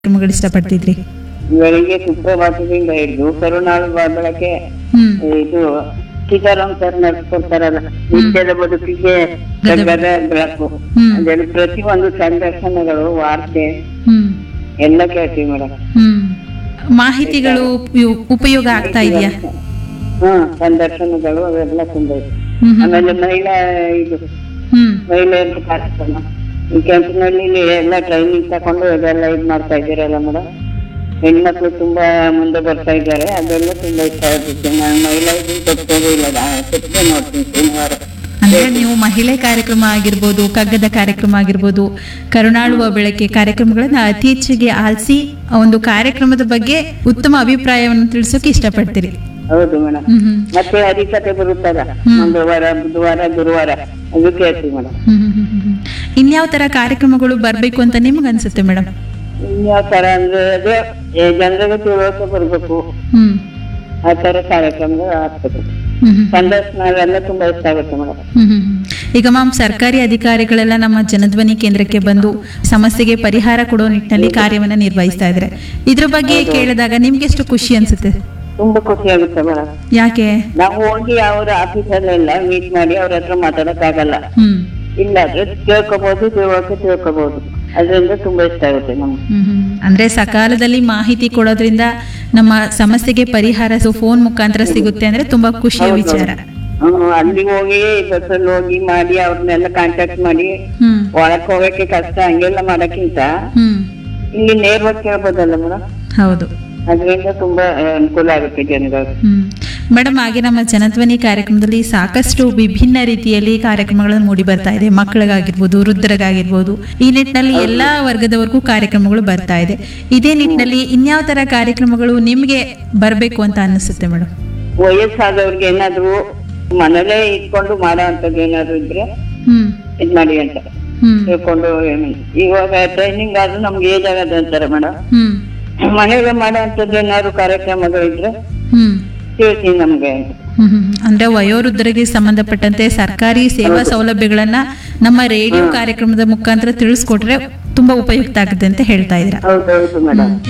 ಕಾರ್ಯಕ್ರಮಗಳು ಇಷ್ಟಪಡ್ತಿದ್ರಿ ಬೆಳಿಗ್ಗೆ ಸುಪ್ರಭಾತದಿಂದ ಹಿಡಿದು ಕರುನಾಳು ಬ- ಬೆಳಗ್ಗೆ ಹ್ಮ್ ಇದು ಸೀತಾರಾಮ್ ಸರ್ ನಡೆಸ್ಕೊಡ್ತಾರಲ್ಲ ನಿತ್ಯದ ಬದುಕಿಗೆ ಗದಗ ಬೆಳಕು ಹ್ಮ್. ಅದೆಲ್ಲ ಪ್ರತಿಯೊಂದು ಸಂದರ್ಶನಗಳು ವಾರ್ತೆ ಹ್ಮ್ ಎಲ್ಲ ಕೇಳ್ತೀವಿ ಮೇಡಮ್ ಹ್ಮ್ ಮಾಹಿತಿಗಳು ಉಪಯೋ- ಉಪಯೋಗ ಆಗ್ತಾ ಇದೆಯಾ ಹ್ಮ್ ಸಂದರ್ಶನಗಳು ಅವೆಲ್ಲ ತುಂಬಾ ಇದೆ ಹ್ಮ್ ಹ್ಮ್ ಆಮೇಲೆ ಮಹಿಳಾ ಇದು ಹ್ಮ್ ಮಹಿಳೆಯರ ಕಾರ್ಯಕ್ರಮ ಈ ಕೆಂಪಿನಲ್ಲಿ ಎಲ್ಲ ಟ್ರೈನಿಂಗ್ ತಕೊಂಡು ಇದೆಲ್ಲ ಇದ್ ಮಾಡ್ತಾ ಇದ್ದೀರಲ್ಲ ಮೇಡಮ್ ಹೆಣ್ಮಕ್ಳು ತುಂಬಾ ಮುಂದೆ ಬರ್ತಾ ಇದ್ದಾರೆ ಅದೆಲ್ಲ ತುಂಬಾ ಇಷ್ಟ ಆಗುತ್ತೆ ನಾನು ಮಹಿಳಾ ಇದನ್ನ ತಪ್ಪೋದು ಇಲ್ಲ ತಪ್ಪದೆ ನೋಡ್ತೀನಿ ಶನಿವಾರ ಅಂದ್ರೆ ನೀವು ಮಹಿಳೆ ಕಾರ್ಯಕ್ರಮ ಆಗಿರ್ಬೋದು ಕಗ್ಗದ ಕಾರ್ಯಕ್ರಮ ಆಗಿರ್ಬೋದು ಕರುಣಾಳುವ ಬೆಳಕೆ ಕಾರ್ಯಕ್ರಮಗಳನ್ನ ಅತಿ ಹೆಚ್ಚಿಗೆ ಆಲಿಸಿ ಆ ಒಂದು ಕಾರ್ಯಕ್ರಮದ ಬಗ್ಗೆ ಉತ್ತಮ ಅಭಿಪ್ರಾಯವನ್ನು ತಿಳಿಸೋಕೆ ಇಷ್ಟಪಡ್ತೀರಿ ಹೌದು ಮೇಡಮ್ ಹ್ಮ್ ಹ್ಮ್ ಮತ್ತೆ ಹರಿಕತೆ ಬರುತ್ತಲ್ಲ ಮಂಗಳವಾರ ಬುಧವಾರ ಗುರುವಾರ ಅದು ಕೇಳ್ತೀವಿ ಮೇಡಮ್ ಹ್ಮ್ ಹ್ಮ್ ಹ್ಮ್ ಹ್ಮ್. ಇನ್ಯಾವ ತರ ಕಾರ್ಯಕ್ರಮಗಳು ಬರ್ಬೇಕು ಅಂತ ನಿಮ್ಗೆ ಅನ್ಸುತ್ತೆ ಮೇಡಮ್ ಇನ್ಯಾವ ತರ ಅಂದ್ರೆ ಅದೇ ಏ, ಜನರಿಗೆ ತಿಳುವಳಿಕೆ ಬರ್ಬೇಕು ಹ್ಮ್ ಆ ತರ ಕಾರ್ಯಕ್ರಮಗಳು ಆಗ್ಬೇಕು ಹ್ಮ್ ಹ್ಮ್ ಸಂದರ್ಶನ ಅವೆಲ್ಲ ತುಂಬಾ ಇಷ್ಟ ಆಗುತ್ತೆ ಮೇಡಮ್ ಹ್ಮ್ ಹ್ಮ್ ಹ್ಮ್. ಈಗ ಮ್ಯಾಮ್ ಸರ್ಕಾರಿ ಅಧಿಕಾರಿಗಳೆಲ್ಲ ನಮ್ಮ ಜನಧ್ವನಿ ಕೇಂದ್ರಕ್ಕೆ ಬಂದು ಸಮಸ್ಯೆಗೆ ಪರಿಹಾರ ಕೊಡೋ ನಿಟ್ಟಿನಲ್ಲಿ ಕಾರ್ಯವನ್ನ ನಿರ್ವಹಿಸ್ತಾ ಇದ್ದಾರೆ ಇದ್ರ ಬಗ್ಗೆ ಕೇಳಿದಾಗ ನಿಮ್ಗೆ ಎಷ್ಟು ಖುಷಿ ಅನ್ಸುತ್ತೆ ತುಂಬಾ ಖುಷಿ ಆಗುತ್ತೆ ಮೇಡಮ್ ಯಾಕೆ ನಾವು ಹೋಗಿ ಅವ್ರ ಆಫೀಸಲ್ಲೆಲ್ಲ ಮೀಟ್ ಮಾಡಿ ಅವ್ರ ಹತ್ರ ಮಾತಾಡಕ್ ಆಗಲ್ಲ ಹ್ಮ್ ಇಲ್ಲ ಆದ್ರೆ ತಿಳ್ಕೊಬಹುದು ತಿಳುವಳಿಕೆ ತಿಳ್ಕೊಬಹುದು ಅದರಿಂದ ತುಂಬಾ ಇಷ್ಟ ಆಗುತ್ತೆ ನಮ್ಗೆ ಹ್ಮ್ ಹ್ಮ್. ಅಂದ್ರೆ ಸಕಾಲದಲ್ಲಿ ಮಾಹಿತಿ ಕೊಡೋದ್ರಿಂದ ನಮ್ಮ ಸಮಸ್ಯೆಗೆ ಪರಿಹಾರ ಫೋನ್ ಮುಖಾಂತರ ಸಿಗುತ್ತೆ ಅಂದ್ರೆ ತುಂಬಾ ಖುಷಿಯ ವಿಚಾರ ಹ್ಮ್, ಅಲ್ಲಿ ಹೋಗಿ ಬಸ್ಸಲ್ಲಿ ಹೋಗಿ ಮಾಡಿ ಅವ್ರನ್ನೆಲ್ಲ ಕಾಂಟ್ಯಾಕ್ಟ್ ಮಾಡಿ ಹ್ಮ್ ಒಳಕ್ ಹೋಗಕ್ಕೆ ಕಷ್ಟ ಹಂಗೆಲ್ಲ ಮಾಡಕ್ಕಿಂತ ಹ್ಮ್ ಇಲ್ಲಿ ನೇರವಾಗಿ ಕೇಳ್ಬೋದಲ್ಲ ಮೇಡಮ್ ಹೌದು ಅದರಿಂದ ತುಂಬಾ ಆ, ಅನುಕೂಲ ಆಗುತ್ತೆ ಜನಗಳಿಗೆ ಹ್ಮ್ ಮೇಡಮ್ ಹಾಗೆ ನಮ್ಮ ಜನಧ್ವನಿ ಕಾರ್ಯಕ್ರಮದಲ್ಲಿ ಸಾಕಷ್ಟು ವಿಭಿನ್ನ ರೀತಿಯಲ್ಲಿ ಕಾರ್ಯಕ್ರಮಗಳನ್ನು ಮೂಡಿ ಬರ್ತಾ ಇದೆ ಮಕ್ಕಳಿಗಾಗಿರ್ಬೋದು ವೃದ್ಧರಿಗಾಗಿರ್ಬೋದು ಈ ನಿಟ್ಟಿನಲ್ಲಿ ಎಲ್ಲಾ ವರ್ಗದವರೆಗೂ ಕಾರ್ಯಕ್ರಮಗಳು ಬರ್ತಾ ಇದೆ ಇದೇ ನಿಟ್ಟಿನಲ್ಲಿ ಇನ್ಯಾವ ತರ ಕಾರ್ಯಕ್ರಮಗಳು ನಿಮ್ಗೆ ಬರಬೇಕು ಅಂತ ಅನಿಸುತ್ತೆ ಮೇಡಮ್ ವಯಸ್ಸಾದವ್ರಿಗೆ ಏನಾದ್ರು ಮನೇಲೇ ಇಟ್ಕೊಂಡು ಮಾಡೋ ಅಂತದ್ದು ಏನಾದ್ರು ಇದ್ರೆ ಹ್ಮ್ ಇದ್ ಮಾಡಿ ಅಂತ ಹ್ಮ್ ತಿಳ್ಕೊಂಡು ಏನು- ಇವಾಗ ಟ್ರೈನಿಂಗ್ ಆದ್ರೂ ನಮ್ಗೆ ಏಜ್ ಆಗತ್ತೆ ಅಂತಾರೆ ಮೇಡಮ್ ಹ್ಮ್ ಮನೇಲಿ ಮಾಡೋ ಅಂತದ್ದು ಏನಾದ್ರು ಕಾರ್ಯಕ್ರಮಗಳಿದ್ರೆ ಹ್ಮ್ ಹೇಳ್ತೀನಿ ನಮ್ಗೆ ಅಂತ ಹ್ಮ್ ಹ್ಮ್. ಅಂದ್ರೆ ವಯೋವೃದ್ಧರಿಗೆ ಸಂಬಂಧಪಟ್ಟಂತೆ ಸರ್ಕಾರಿ ಸೇವಾ ಸೌಲಭ್ಯಗಳನ್ನ ನಮ್ಮ ರೇಡಿಯೋ ಕಾರ್ಯಕ್ರಮದ ಮುಖಾಂತರ ತಿಳಿಸ್ಕೊಟ್ರೆ ತುಂಬಾ ಉಪಯುಕ್ತ ಆಗುತ್ತೆ ಅಂತ ಹೇಳ್ತಾ ಇದ್ದೀರಾ ಹೌದೌದು ಮೇಡಮ್